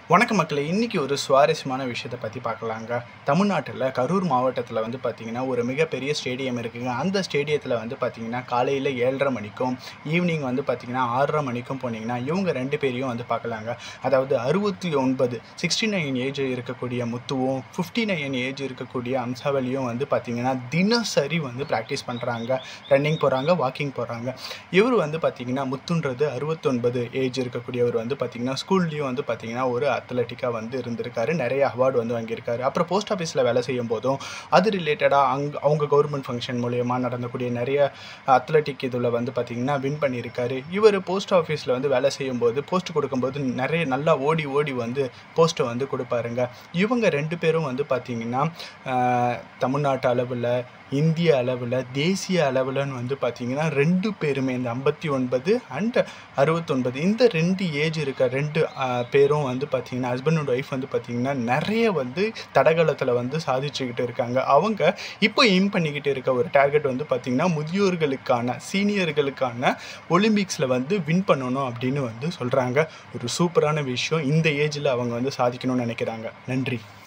வணக்க மக்களே இன்றைக்கி ஒரு சுவாரஸ்யமான விஷயத்தை பற்றி பார்க்கலாங்க தமிழ்நாட்டில் கரூர் மாவட்டத்தில் வந்து பார்த்திங்கன்னா ஒரு மிகப்பெரிய ஸ்டேடியம் இருக்குங்க அந்த ஸ்டேடியத்தில் வந்து பார்த்திங்கன்னா காலையில் ஏழரை மணிக்கும் ஈவினிங் வந்து பார்த்திங்கன்னா ஆறரை மணிக்கும் போனீங்கன்னா இவங்க ரெண்டு பேரையும் வந்து பார்க்கலாங்க அதாவது அறுபத்தி ஒன்பது சிக்ஸ்டி நைன் ஏஜ் இருக்கக்கூடிய முத்துவும் ஃபிஃப்டி நைன் ஏஜ் இருக்கக்கூடிய அம்சாவலியும் வந்து பார்த்திங்கன்னா தினசரி வந்து ப்ராக்டிஸ் பண்ணுறாங்க ரன்னிங் போகிறாங்க வாக்கிங் போகிறாங்க இவர் வந்து பார்த்திங்கன்னா முத்துன்றது அறுபத்தொன்பது ஏஜ் இருக்கக்கூடியவர் வந்து பார்த்திங்கன்னா ஸ்கூல்லேயும் வந்து பார்த்திங்கன்னா ஒரு அத்லட்டிக்காக வந்து இருந்திருக்காரு நிறைய அவார்டு வந்து வாங்கியிருக்காரு அப்புறம் போஸ்ட் ஆஃபீஸில் வேலை செய்யும் போதும் அது ரிலேட்டடாக அங் அவங்க கவர்மெண்ட் ஃபங்க்ஷன் மூலயமா நடந்தக்கூடிய நிறைய அத்லட்டிக் இதில் வந்து பார்த்திங்கன்னா வின் பண்ணியிருக்காரு இவர் போஸ்ட் ஆஃபீஸில் வந்து வேலை செய்யும்போது போஸ்ட் கொடுக்கும்போது நிறைய நல்லா ஓடி ஓடி வந்து போஸ்ட்டை வந்து கொடுப்பாருங்க இவங்க ரெண்டு பேரும் வந்து பார்த்திங்கன்னா ஆஹ், தமிழ்நாட்டு அளவில் இந்திய அளவில் தேசிய அளவில்னு வந்து பார்த்திங்கன்னா ரெண்டு பேருமே இந்த ஐம்பத்தி ஒன்பது அண்ட் அறுபத்தொன்பது இந்த ரெண்டு ஏஜ் இருக்க ரெண்டு ஆஹ், பேரும் வந்து பார்த்திங்கன்னா ஹஸ்பண்ட் அண்ட் ஒய்ஃப் வந்து பார்த்திங்கன்னா நிறைய வந்து தடகளத்தில் வந்து சாதிச்சுக்கிட்டு இருக்காங்க அவங்க இப்போ எய்ம் பண்ணிக்கிட்டு இருக்க ஒரு டார்கெட் வந்து பார்த்திங்கன்னா முதியோர்களுக்கான சீனியர்களுக்கான ஒலிம்பிக்ஸில் வந்து வின் பண்ணணும் அப்படின்னு வந்து சொல்கிறாங்க ஒரு சூப்பரான விஷயம் இந்த ஏஜில் அவங்க வந்து சாதிக்கணும்னு நினைக்கிறாங்க நன்றி